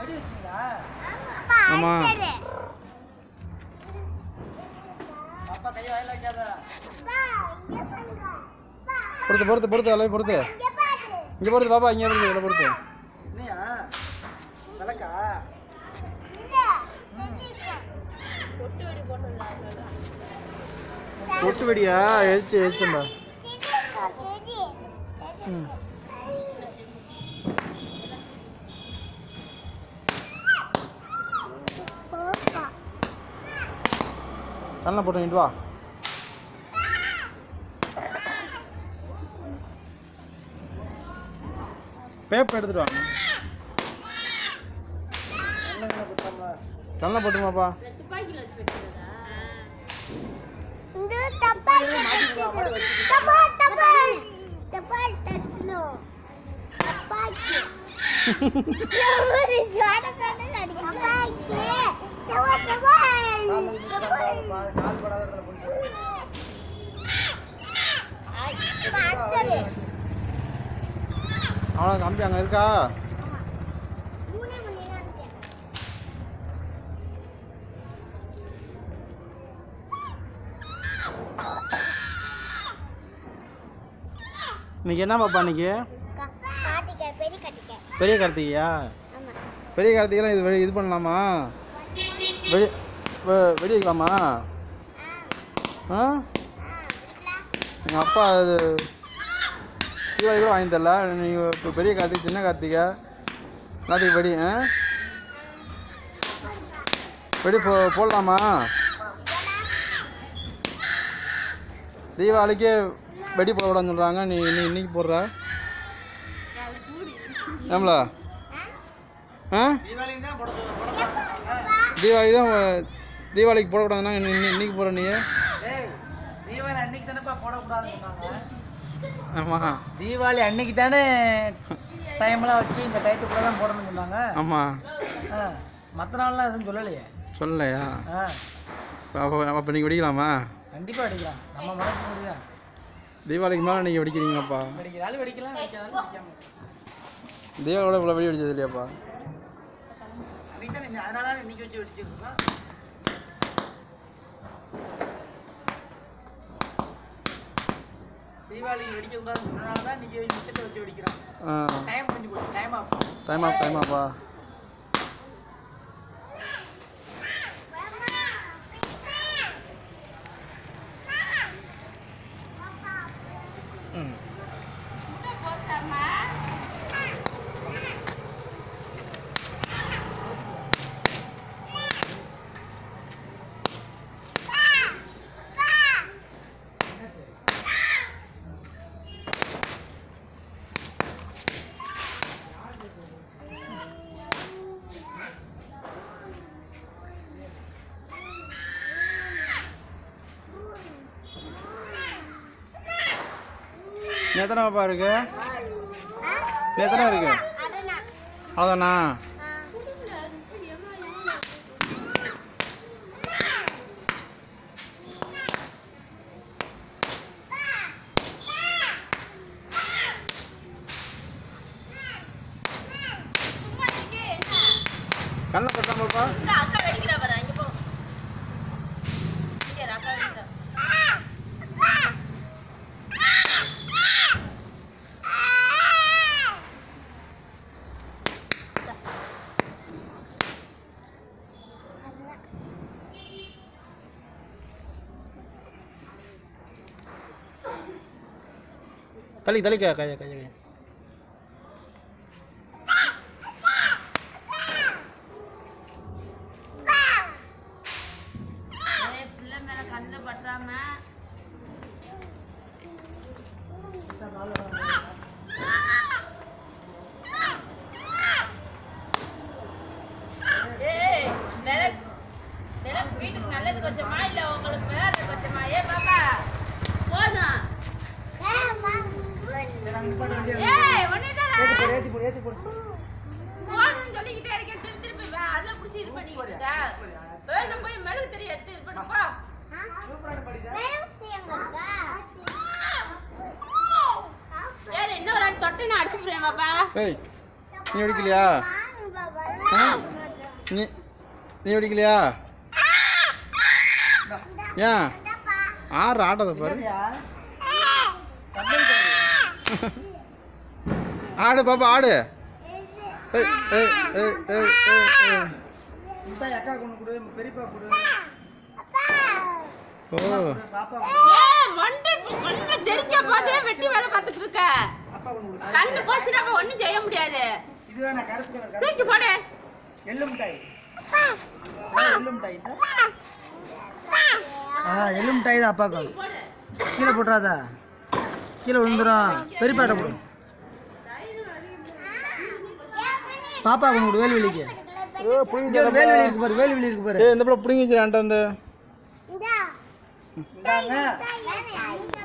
வெடி வச்சீங்களா ஆமா அப்பா கை வாயில வைக்காத பொறுத்து பொறுத்து பொறுத்து அளவு பொறுத்து இங்கே பொறுத்து பாப்பா இங்கே பொறுத்து இதில் பொறுத்து என்னையா விளக்கா பொட்டு வெடியா எரிச்சு எரிச்சும்பா ம் கண்ணில் போட்டு நிட்டு வா பேப்பர் எடுத்துட்டு வா கண்ணில் போட்டுமாப்பா கால் படாத இடத்துல போட்டு அவ்வளோ கம்பி அங்கே இருக்கா இன்னைக்கு என்ன பாப்பா இன்னைக்கு பெரிய கார்த்திகையா பெரிய கார்த்திகைலாம் இது வெடி இது பண்ணலாமா வெடி வெ- வெடி வைக்கலாமா ஆ எங்கள் அப்பா இது தீபாவளி கூட வாங்கி தரல நீங்கள் இப்போ பெரிய கார்த்திகை சின்ன கார்த்திகை எல்லாத்துக்கும் வெடி ஆ வெடி போ போடலாமா தீபாவளிக்கு வெடி போடக்கூடாதுன்னு சொல்கிறாங்க நீ நீ இன்னைக்கு போடுற ஏம்ல ஆ தீபாவளிக்கு தான் போட சொ- போட சொல்றாங்க. தீபாவளி தான் உ- தீபாவளிக்கு போடக்கூடாதுன்னா நீ இன்னி- இன்னைக்கு போடுற நீ ஏய் தீபாவளி அன்னைக்கு தானேப்பா போடக்கூடாதுன்னு சொன்னாங்க ஆமாம் தீபாவளி அன்னைக்கு தானே டைம்லாம் வச்சு இந்த டயத்துக்குள்ள தான் போடணும்னு சொன்னாங்க ஆமாம் ஆ மற்ற நாள்லாம் எதுவும் சொல்லலையே சொல்லலையா ஆ அப்போ அப்போ நீங்கள் வெடிக்கலாமா கண்டிப்பாக வெடிக்கலாம் நம்ம மனசு முடியுதான் தீபாவளிக்கு மேலே நீங்கள் வெடிக்கிறீங்கப்பா வெடிக்கிறாலும் வெடிக்கலாம் வெடிக்காதாலும் வெடிக்காம தீபாவளியோட இவ்வளோ வெடி வெடிச்சது இல்லையாப்பா அன்னைக்கு தானே இன்னி- அதனால தான் இன்னைக்கு வச்சு வெடிச்சிருக்கோம் தீபாவளி வெடிக்கக்கூடாதுன்னு சொன்னனால தான் இன்னைக்கு மிச்சத்தை வச்சு வெடிக்கிறோம் ஆ டைம் கொஞ்சம் போச்சு டைம் ஆகும் டைம் ஆஃப் டைம் ஆஃபா ம் இன்னும் எத்தனை பாப்பா இருக்கு இன்னும் எத்தனை இருக்கு அவ்வளோதானா கண்ணை பட்டான் பாப்பா தள்ளி தள்ளிக்க கைய கைய கைய வீட்டுக்கு நல்லது கொஞ்சமா இல்ல உங்களுக்கு வேற கொஞ்சமா ஏ பாப்பா போதும் ஏய் ஒன்னேதான் ஏற்றி போடு ஏற்றி போடு ஏற்றி போடு போதும்னு சொல்லிக்கிட்டே இருக்கேன் திருப்பி திருப்பி வே- அதெல்லாம் புடிச்சு இது பண்ணிக்கிட்டு இருக்க. வேணும் போய் மிளகு தெரிய எடுத்து இது பண்ணு போ சூப்பராக படிதா ஏய் இன்னொரு ரெண்டு தொட்டு நான் அடிச்சு போடுறேன் பாப்பா ஏய் நீ வெடிக்கலையா பாப்பா ஆ? நீ நீ வெடிக்கலையா ஏன் ஆறு ஆட்டத்தை பாரு இல்லையா? ஆடு பாப்பா ஆடு ஏய், ஏய், ஏய், ஏய், ஏய், ஏய். மிட்டாய் அக்கா கொண்டு கொடு பெரியப்பா கொடு ஓ பாப்பா ஏய், மண்டை மண்டை தெரிக்க போதே வெட்டி வேலை பார்த்துட்டு இருக்க அப்பா கொண்டு கொடு கண்ணு போச்சுன்னா அப்ப ஒண்ணும் செய்ய முடியாது இது வேணா கருப்பு கலர் கருப்பு தூக்கி போடு எள்ளு மிட்டாய் ஆ, எள்ளு மிட்டாய் இதா? ஆ எள்ளு மிட்டாய் தான் அப்பாக்கு போடு கீழே போட்டுறாதா கீழே விழுந்துரும் பெரியப்பாட்ட கொடு பாப்பா கொண்டு கொடு வேல்வெளிக்கு ஏ புடிங்க இங்க ஒரு வேல்வெளி இருக்கு பாரு வேல்வெளி இருக்கு பாரு ஏய் இந்த படம் புடிங்க வச்சுட்டு அந்த இந்தாங்க